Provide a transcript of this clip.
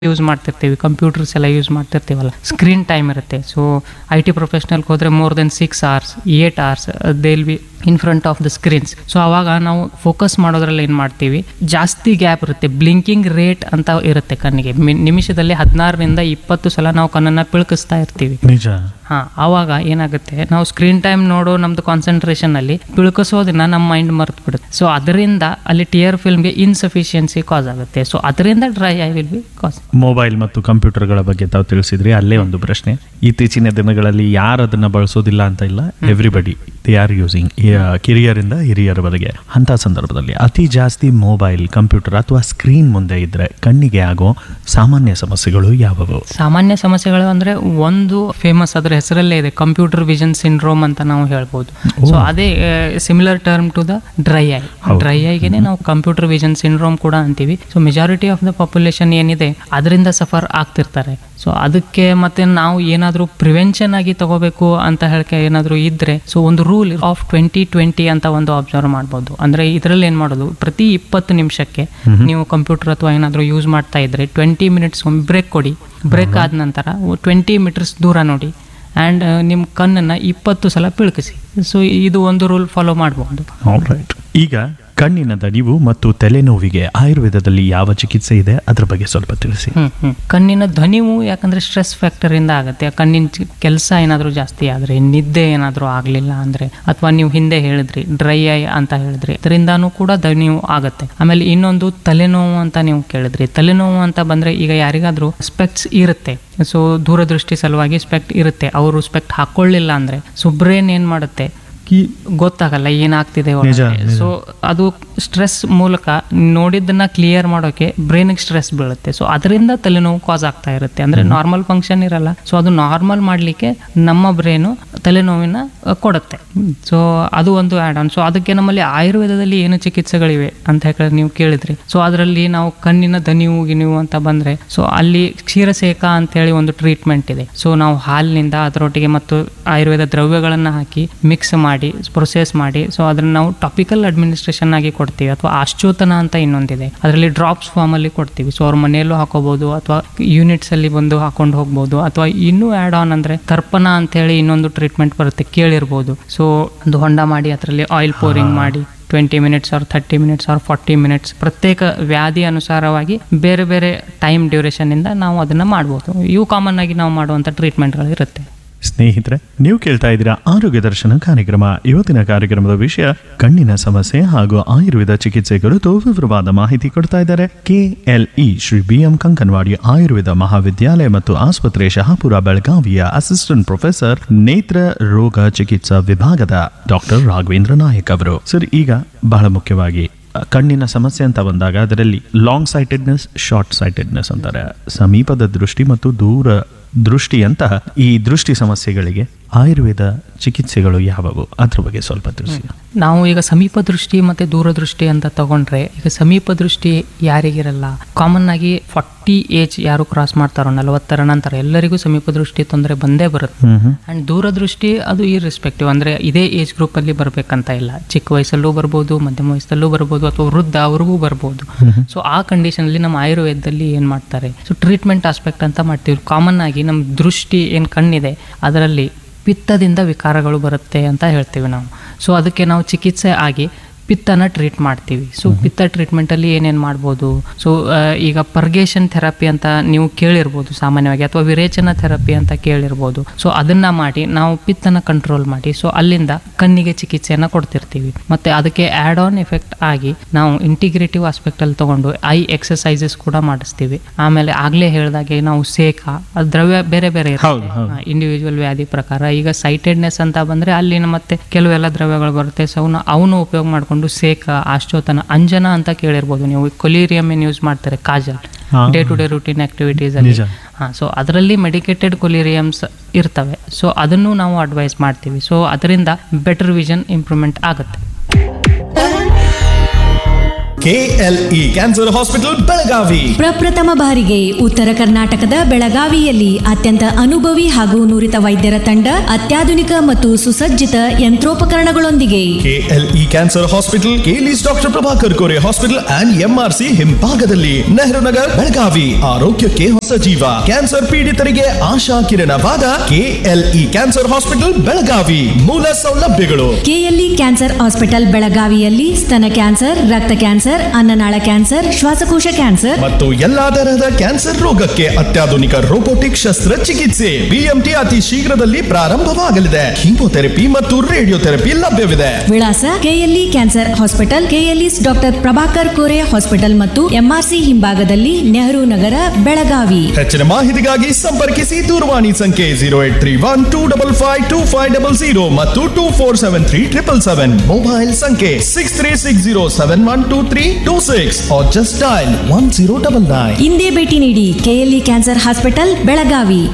Use ಮಾಡ್ತಿರ್ತೀವಿ computers ಎಲ್ಲ use ಮಾಡ್ತಿರ್ತೀವಲ್ಲ ಸ್ಕ್ರೀನ್ ಟೈಮ್ ಇರುತ್ತೆ ಸೊ ಐ ಟಿ ಪ್ರೊಫೆಷ್ನಲ್ಗೆ ಹೋದರೆ more than six hours eight hours they will be in front of the screens so ಅವಾಗ ನಾವು ಫೋಕಸ್ ಮಾಡೋದ್ರಲ್ಲಿ ಏನು ಮಾಡ್ತೀವಿ ಜಾಸ್ತಿ ಗ್ಯಾಪ್ ಇರುತ್ತೆ ಬ್ಲಿಂಕಿಂಗ್ ರೇಟ್ ಅಂತ ಇರುತ್ತೆ ಕಣ್ಣಿಗೆ ಮಿ- ನಿಮಿಷದಲ್ಲಿ ಹದಿನಾರರಿಂದ ಇಪ್ಪತ್ತು ಸಲ ನಾವು ಕಣ್ಣನ್ನು ಪಿಳ್ಕಿಸ್ತಾ ಇರ್ತೀವಿ ನಿಜ ಹಾಂ ಆವಾಗ ಏನಾಗುತ್ತೆ ನಾವು ಸ್ಕ್ರೀನ್ ಟೈಮ್ ನೋಡೋ ನಮ್ದು ಕಾನ್ಸಂಟ್ರೇಷನ್ ಅಲ್ಲಿ ಪಿಳ್ಕಿಸೋದನ್ನ ನಮ್ಮ ಮೈಂಡ್ ಮರ್ತು ಬಿಡುತ್ತೆ ಸೊ ಅದರಿಂದ ಅಲ್ಲಿ ಟಿಯರ್ ಫಿಲ್ಮ್ಗೆ ಇನ್ಸಫಿಷಿಯನ್ಸಿ ಕಾಸ್ ಆಗುತ್ತೆ ಸೊ ಅದರಿಂದ dry eye will be cause mobile ಮತ್ತು ಕಂಪ್ಯೂಟರ್ಗಳ ಬಗ್ಗೆ ತಾವು ತಿಳಿಸಿದ್ರಿ ಅಲ್ಲೇ ಒಂದು ಪ್ರಶ್ನೆ ಇತ್ತೀಚಿನ ದಿನಗಳಲ್ಲಿ ಯಾರು ಅದನ್ನ ಬಳಸೋದಿಲ್ಲ ಅಂತ ಇಲ್ಲ ಎವ್ರಿಬಡಿ ದೇ ಆರ್ ಯೂಸಿಂಗ್ ಕಿರಿಯರಿಂದ ಹಿರಿಯರವರೆಗೆ ಅಂತ ಸಂದರ್ಭದಲ್ಲಿ ಅತಿ ಜಾಸ್ತಿ ಮೊಬೈಲ್ ಕಂಪ್ಯೂಟರ್ ಅಥವಾ ಸ್ಕ್ರೀನ್ ಮುಂದೆ ಇದ್ರೆ ಕಣ್ಣಿಗೆ ಆಗೋ ಸಾಮಾನ್ಯ ಸಮಸ್ಯೆಗಳು ಯಾವುವು ಸಾಮಾನ್ಯ ಸಮಸ್ಯೆಗಳು ಅಂದ್ರೆ ಒಂದು ಫೇಮಸ್ ಅದ್ರ ಹೆಸರಲ್ಲೇ ಇದೆ ಕಂಪ್ಯೂಟರ್ ವಿಷನ್ ಸಿಂಡ್ರೋಮ್ ಅಂತ ನಾವು ಹೇಳ್ಬೋದು ಸೊ ಅದೇ similar term to the dry eye dry ಐಗೆನೆ ನಾವು ಕಂಪ್ಯೂಟರ್ ವಿಷನ್ ಸಿಂಡ್ರೋಮ್ ಕೂಡ ಅಂತೀವಿ so majority of the population ಏನಿದೆ ಅದರಿಂದ ಸಫರ್ ಆಗ್ತಿರ್ತಾರೆ ಸೊ ಅದಕ್ಕೆ ಮತ್ತೆ ನಾವು ಏನಾದರೂ ಪ್ರಿವೆನ್ಷನ್ ಆಗಿ ತಗೋಬೇಕು ಅಂತ ಹೇಳಕ್ಕೆ ಏನಾದರೂ ಇದ್ರೆ ಸೊ ಒಂದು ರೂಲ್ ಆಫ್ ಟ್ವೆಂಟಿ ಟ್ವೆಂಟಿ ಅಂತ ಒಂದು ಅಬ್ಸರ್ವ್ ಮಾಡ್ಬೋದು ಅಂದ್ರೆ ಇದರಲ್ಲಿ ಏನು ಮಾಡೋದು ಪ್ರತಿ ಇಪ್ಪತ್ತು ನಿಮಿಷಕ್ಕೆ ನೀವು ಕಂಪ್ಯೂಟರ್ ಅಥವಾ ಏನಾದರೂ ಯೂಸ್ ಮಾಡ್ತಾ ಇದ್ರೆ ಟ್ವೆಂಟಿ ಮಿನಿಟ್ಸ್ ಒಂದು ಬ್ರೇಕ್ ಕೊಡಿ ಬ್ರೇಕ್ ಆದ ನಂತರ ಟ್ವೆಂಟಿ ಮೀಟರ್ಸ್ ದೂರ ನೋಡಿ ಆ್ಯಂಡ್ ನಿಮ್ಮ ಕಣ್ಣನ್ನು ಇಪ್ಪತ್ತು ಸಲ ಪಿಳ್ಕಿಸಿ ಸೊ ಇದು ಒಂದು ರೂಲ್ ಫಾಲೋ ಮಾಡ್ಬೋದು ರೈಟ್ ಈಗ ಕಣ್ಣಿನ ದಣಿವು ಮತ್ತು ತಲೆನೋವಿಗೆ ಆಯುರ್ವೇದದಲ್ಲಿ ಯಾವ ಚಿಕಿತ್ಸೆ ಇದೆ ಅದ್ರ ಬಗ್ಗೆ ಸ್ವಲ್ಪ ತಿಳಿಸಿ ಹ್ಮ್, ಹ್ಮ್. ಕಣ್ಣಿನ ಧ್ವನಿವು ಯಾಕಂದ್ರೆ ಸ್ಟ್ರೆಸ್ ಫ್ಯಾಕ್ಟರ್ ಇಂದ ಆಗುತ್ತೆ ಕಣ್ಣಿನ ಕೆಲಸ ಏನಾದರೂ ಜಾಸ್ತಿ ಆದ್ರೆ ನಿದ್ದೆ ಏನಾದರೂ ಆಗಲಿಲ್ಲ ಅಂದ್ರೆ ಅಥವಾ ನೀವು ಹಿಂದೆ ಹೇಳಿದ್ರಿ ಡ್ರೈ ಐ ಅಂತ ಹೇಳಿದ್ರಿ ಇದರಿಂದಾನು ಕೂಡ ಧ್ವನಿವು ಆಗುತ್ತೆ ಆಮೇಲೆ ಇನ್ನೊಂದು ತಲೆನೋವು ಅಂತ ನೀವು ಕೇಳಿದ್ರಿ ತಲೆನೋವು ಅಂತ ಬಂದ್ರೆ ಈಗ ಯಾರಿಗಾದ್ರೂ ಸ್ಪೆಕ್ಟ್ಸ್ ಇರುತ್ತೆ ಸೊ ದೂರದೃಷ್ಟಿ ಸಲುವಾಗಿ ಸ್ಪೆಕ್ಟ್ ಇರುತ್ತೆ ಅವರು ಸ್ಪೆಕ್ಟ್ ಹಾಕೊಳ್ಳಿಲ್ಲ ಅಂದ್ರೆ ಸೊ ಬ್ರೇನ್ ಏನ್ ಮಾಡುತ್ತೆ ಕಿ ಗೊತ್ತಾಗಲ್ಲ ಏನಾಗ್ತಿದೆ ನಿಜ, ನಿಜ. ಸೊ ಅದು ಸ್ಟ್ರೆಸ್ ಮೂಲಕ ನೋಡಿದ್ದನ್ನ ಕ್ಲಿಯರ್ ಮಾಡೋಕೆ ಬ್ರೈನಿಗೆ ಸ್ಟ್ರೆಸ್ ಬೀಳುತ್ತೆ ಸೊ ಅದರಿಂದ ತಲೆನೋವು ಕಾಸ್ ಆಗ್ತಾ ಇರುತ್ತೆ ಅಂದ್ರೆ ನಾರ್ಮಲ್ ಫಂಕ್ಷನ್ ಇರಲ್ಲ ಸೊ ಅದು ನಾರ್ಮಲ್ ಮಾಡಲಿಕ್ಕೆ ನಮ್ಮ ಬ್ರೈನು ತಲೆನೋವಿನ ಅಹ್, ಕೊಡುತ್ತೆ ಸೊ ಅದು ಒಂದು ಆ್ಯಡ್ ಆನ್ ಸೊ ಅದಕ್ಕೆ ನಮ್ಮಲ್ಲಿ ಆಯುರ್ವೇದದಲ್ಲಿ ಏನು ಚಿಕಿತ್ಸೆಗಳಿವೆ ಅಂತ ಹೇಳಿ ನೀವು ಕೇಳಿದ್ರಿ ಸೊ ಅದರಲ್ಲಿ ನಾವು ಕಣ್ಣಿನ ದನಿವು ಗಿನಿವು ಅಂತ ಬಂದ್ರೆ ಸೊ ಅಲ್ಲಿ ಕ್ಷೀರಸೇಕ ಅಂತ ಹೇಳಿ ಒಂದು ಟ್ರೀಟ್ಮೆಂಟ್ ಇದೆ ಸೊ ನಾವು ಹಾಲಿನಿಂದ ಅದರೊಟ್ಟಿಗೆ ಮತ್ತು ಆಯುರ್ವೇದ ದ್ರವ್ಯಗಳನ್ನು ಹಾಕಿ ಮಿಕ್ಸ್ ಮಾಡಿ ಪ್ರೊಸೆಸ್ ಮಾಡಿ ಸೊ ಅದನ್ನ ನಾವು ಟಾಪಿಕಲ್ ಅಡ್ಮಿನಿಸ್ಟ್ರೇಷನ್ ಆಗಿ ಕೊಡ್ತೀವಿ ಅಥವಾ ಆಶ್ಚೋತನ ಅಂತ ಇನ್ನೊಂದಿದೆ ಅದರಲ್ಲಿ ಡ್ರಾಪ್ಸ್ ಫಾರ್ಮ್ ಅಲ್ಲಿ ಕೊಡ್ತೀವಿ ಸೊ ಅವ್ರ ಮನೆಯಲ್ಲೂ ಹಾಕೋಬಹುದು ಅಥವಾ ಯೂನಿಟ್ಸ್ ಅಲ್ಲಿ ಬಂದು ಹಾಕೊಂಡು ಹೋಗ್ಬೋದು ಅಥವಾ ಇನ್ನೂ ಆ್ಯಡ್ ಆನ್ ಅಂದ್ರೆ ತರ್ಪಣ ಅಂತ ಹೇಳಿ ಇನ್ನೊಂದು ಟ್ರೀಟ್ಮೆಂಟ್ ಬರುತ್ತೆ ಕೇಳಿರ್ಬೋದು ಸೊ ಒಂದು ಹೊಂಡ ಮಾಡಿ ಅದರಲ್ಲಿ ಆಯಿಲ್ ಪೋರಿಂಗ್ ಮಾಡಿ twenty minutes or thirty minutes or forty minutes ಪ್ರತ್ಯೇಕ ವ್ಯಾಧಿ ಅನುಸಾರವಾಗಿ ಬೇರೆ ಬೇರೆ ಟೈಮ್ ಡ್ಯೂರೇಷನ್ ಇಂದ ನಾವು ಅದನ್ನ ಮಾಡ್ಬೋದು ಇವು ಕಾಮನ್ ಆಗಿ ನಾವು ಮಾಡುವಂತ ಟ್ರೀಟ್ಮೆಂಟ್ಗಳು ಇರುತ್ತೆ ಸ್ನೇಹಿತರೆ ನೀವು ಕೇಳ್ತಾ ಇದ್ದೀರಾ ಆರೋಗ್ಯ ದರ್ಶನ ಕಾರ್ಯಕ್ರಮ ಇವತ್ತಿನ ಕಾರ್ಯಕ್ರಮದ ವಿಷಯ ಕಣ್ಣಿನ ಸಮಸ್ಯೆ ಹಾಗೂ ಆಯುರ್ವೇದ ಚಿಕಿತ್ಸೆ ಕುರಿತು ವಿವರವಾದ ಮಾಹಿತಿ ಕೊಡ್ತಾ ಇದ್ದಾರೆ KLE Shri B M Kankanawadi Ayurveda Mahavidyalaya ಮತ್ತು ಆಸ್ಪತ್ರೆ ಶಹಾಪುರ ಬೆಳಗಾವಿಯ ಅಸಿಸ್ಟೆಂಟ್ ಪ್ರೊಫೆಸರ್ ನೇತ್ರ ರೋಗ ಚಿಕಿತ್ಸಾ ವಿಭಾಗದ ಡಾಕ್ಟರ್ ರಾಘವೇಂದ್ರ ನಾಯಕ್ ಅವರು ಸರ್ ಈಗ ಬಹಳ ಮುಖ್ಯವಾಗಿ ಅ, ಕಣ್ಣಿನ ಸಮಸ್ಯೆ ಅಂತ ಬಂದಾಗ ಅದರಲ್ಲಿ ಲಾಂಗ್ ಸೈಟೆಡ್ನೆಸ್ ಶಾರ್ಟ್ ಸೈಟೆಡ್ನೆಸ್ ಅಂತಾರೆ ಸಮೀಪದ ದೃಷ್ಟಿ ಮತ್ತು ದೂರ ದೃಷ್ಟಿ ಅಂತ ಈ ದೃಷ್ಟಿ ಸಮಸ್ಯೆಗಳಿಗೆ ಆಯುರ್ವೇದ ಚಿಕಿತ್ಸೆಗಳು ಯಾವುವು ಅದ್ರ ಬಗ್ಗೆ ಸ್ವಲ್ಪ ತಿಳಿಸಿ ನಾವು ಈಗ ಸಮೀಪ ದೃಷ್ಟಿ ಮತ್ತೆ ದೂರದೃಷ್ಟಿ ಅಂತ ತಗೊಂಡ್ರೆ ಈಗ ಸಮೀಪ ದೃಷ್ಟಿ ಯಾರಿಗಿರಲ್ಲ ಕಾಮನ್ ಆಗಿ ಫಾರ್ಟಿ ಏಜ್ ಯಾರು ಕ್ರಾಸ್ ಮಾಡ್ತಾರೋ ನಲವತ್ತರ ನಂತರ ಎಲ್ಲರಿಗೂ ಸಮೀಪ ದೃಷ್ಟಿ ತೊಂದರೆ ಬಂದೇ ಬರುತ್ತೆ ಹ್ಮ್ ಹ್ಮ್ ಅಂಡ್ ದೂರದೃಷ್ಟಿ ಅದು ಈ ರೆಸ್ಪೆಕ್ಟಿವ್ ಅಂದ್ರೆ ಇದೇ ಏಜ್ ಗ್ರೂಪ್ ಅಲ್ಲಿ ಬರ್ಬೇಕಂತ ಇಲ್ಲ ಚಿಕ್ಕ ವಯಸ್ಸಲ್ಲೂ ಬರ್ಬೋದು ಮಧ್ಯಮ ವಯಸ್ಸಲ್ಲೂ ಬರ್ಬೋದು ಅಥವಾ ವೃದ್ಧ ಅವ್ರಿಗೂ ಬರ್ಬೋದು ಸೊ ಆ ಕಂಡೀಷನ್ ಅಲ್ಲಿ ನಮ್ಮ ಆಯುರ್ವೇದದಲ್ಲಿ ಏನ್ ಮಾಡ್ತಾರೆ ಸೊ ಟ್ರೀಟ್ಮೆಂಟ್ ಆಸ್ಪೆಕ್ಟ್ ಅಂತ ಮಾಡ್ತೀವಿ ಕಾಮನ್ ಆಗಿ ನಮ್ಮ ದೃಷ್ಟಿ ಏನ್ ಕಣ್ಣಿದೆ ಅದರಲ್ಲಿ ಪಿತ್ತದಿಂದ ವಿಕಾರಗಳು ಬರುತ್ತೆ ಅಂತ ಹೇಳ್ತೀವಿ ನಾವು ಸೊ ಅದಕ್ಕೆ ನಾವು ಚಿಕಿತ್ಸೆ ಆಗಿ ಪಿತ್ತನ ಟ್ರೀಟ್ ಮಾಡ್ತೀವಿ ಸೊ ಪಿತ್ತ ಟ್ರೀಟ್ಮೆಂಟಲ್ಲಿ ಏನೇನು ಮಾಡ್ಬೋದು ಸೊ ಈಗ ಪರ್ಗೇಷನ್ ಥೆರಪಿ ಅಂತ ನೀವು ಕೇಳಿರ್ಬೋದು ಸಾಮಾನ್ಯವಾಗಿ ಅಥವಾ ವಿರೇಚನ ಥೆರಪಿ ಅಂತ ಕೇಳಿರ್ಬೋದು ಸೊ ಅದನ್ನ ಮಾಡಿ ನಾವು ಪಿತ್ತನ ಕಂಟ್ರೋಲ್ ಮಾಡಿ ಸೊ ಅಲ್ಲಿಂದ ಕಣ್ಣಿಗೆ ಚಿಕಿತ್ಸೆಯನ್ನು ಕೊಡ್ತಿರ್ತೀವಿ ಮತ್ತೆ ಅದಕ್ಕೆ ಆ್ಯಡ್ ಆನ್ ಎಫೆಕ್ಟ್ ಆಗಿ ನಾವು ಇಂಟಿಗ್ರೇಟಿವ್ ಆಸ್ಪೆಕ್ಟಲ್ಲಿ ತಗೊಂಡು ಐ ಎಕ್ಸಸೈಸಸ್ ಕೂಡ ಮಾಡಿಸ್ತೀವಿ ಆಮೇಲೆ ಆಗಲೇ ಹೇಳಿದಾಗೆ ನಾವು ಸೇಕ ಅದು ದ್ರವ್ಯ ಬೇರೆ ಬೇರೆ ಹೌದು, ಹೌದು. ಇಂಡಿವಿಜುವಲ್ ವ್ಯಾಧಿ ಪ್ರಕಾರ ಈಗ ಸೈಟೆಡ್ನೆಸ್ ಅಂತ ಬಂದ್ರೆ ಅಲ್ಲಿನ ಮತ್ತೆ ಕೆಲವೆಲ್ಲ ದ್ರವ್ಯಗಳು ಬರುತ್ತೆ ಸೊ ಅವನ್ನ ಅವನು ಉಪಯೋಗ ಮಾಡಿಕೊಂಡು ಸೇಕ ಆಶ್ಚೋತನ ಅಂಜನ ಅಂತ ಕೇಳಿರ್ಬೋದು ನೀವು ಕೊಲೀರಿಯಮ್ ಏನ್ ಯೂಸ್ ಮಾಡ್ತಾರೆ ಕಾಜಲ್ ಹಾ. Day to day routine activities ಅಲ್ಲಿ ನಿಜ. ಹಾ ಸೊ ಅದರಲ್ಲಿ ಮೆಡಿಕೇಟೆಡ್ ಕೊಲೀರಿಯಮ್ಸ್ ಇರ್ತವೆ ಸೊ ಅದನ್ನು ನಾವು ಅಡ್ವೈಸ್ ಮಾಡ್ತೀವಿ ಸೊ ಅದರಿಂದ ಬೆಟರ್ ವಿಷನ್ ಇಂಪ್ರೂವ್ಮೆಂಟ್ ಆಗುತ್ತೆ ಕೆಎಲ್ಇ ಕ್ಯಾನ್ಸರ್ ಹಾಸ್ಪಿಟಲ್ ಬೆಳಗಾವಿ ಪ್ರಪ್ರಥಮ ಬಾರಿಗೆ ಉತ್ತರ ಕರ್ನಾಟಕದ ಬೆಳಗಾವಿಯಲ್ಲಿ ಅತ್ಯಂತ ಅನುಭವಿ ಹಾಗೂ ನುರಿತ ವೈದ್ಯರ ತಂಡ ಅತ್ಯಾಧುನಿಕ ಮತ್ತು ಸುಸಜ್ಜಿತ ಯಂತ್ರೋಪಕರಣಗಳೊಂದಿಗೆ KLE cancer hospital KLE's doctor Prabhakar Kore hospital and MRC ಹಿಂಭಾಗದಲ್ಲಿ ನೆಹರು ನಗರ್ ಬೆಳಗಾವಿ ಆರೋಗ್ಯಕ್ಕೆ ಹೊಸ ಜೀವ ಕ್ಯಾನ್ಸರ್ ಪೀಡಿತರಿಗೆ ಆಶಾ ಕಿರಣವಾದ ಕೆಎಲ್ಇ ಕ್ಯಾನ್ಸರ್ ಹಾಸ್ಪಿಟಲ್ ಬೆಳಗಾವಿ ಮೂಲ ಸೌಲಭ್ಯಗಳು ಕೆಎಲ್ಇ ಕ್ಯಾನ್ಸರ್ ಹಾಸ್ಪಿಟಲ್ ಬೆಳಗಾವಿಯಲ್ಲಿ ಸ್ತನ ಕ್ಯಾನ್ಸರ್ ರಕ್ತ ಕ್ಯಾನ್ಸರ್ ಅನ್ನನಾಳ ಕ್ಯಾನ್ಸರ್ ಶ್ವಾಸಕೋಶ ಕ್ಯಾನ್ಸರ್ ಮತ್ತು ಎಲ್ಲಾ ತರಹದ ಕ್ಯಾನ್ಸರ್ ರೋಗಕ್ಕೆ ಅತ್ಯಾಧುನಿಕ ರೋಬೋಟಿಕ್ ಶಸ್ತ್ರಚಿಕಿತ್ಸೆ ಬಿಎಂಟಿ ಅತಿ ಶೀಘ್ರದಲ್ಲಿ ಪ್ರಾರಂಭವಾಗಲಿದೆ ಕೀಮೋಥೆರಪಿ ಮತ್ತು ರೇಡಿಯೋಥೆರಪಿ ಲಭ್ಯವಿದೆ ವಿಳಾಸ KLE cancer hospital KLE's doctor Prabhakar Kore hospital ಮತ್ತು ಎಂಆರ್ಸಿ ಹಿಂಭಾಗದಲ್ಲಿ ನೆಹರು ನಗರ ಬೆಳಗಾವಿ ಹೆಚ್ಚಿನ ಮಾಹಿತಿಗಾಗಿ ಸಂಪರ್ಕಿಸಿ ದೂರವಾಣಿ ಸಂಖ್ಯೆ zero eight three one two double five two five double zero ಮತ್ತು two four seven three triple seven mobile ಸಂಖ್ಯೆ six three six zero seven one two three two six just dial one zero double nine ಇಂದೇ ಭೇಟಿ ನೀಡಿ KLE cancer hospital Belagavi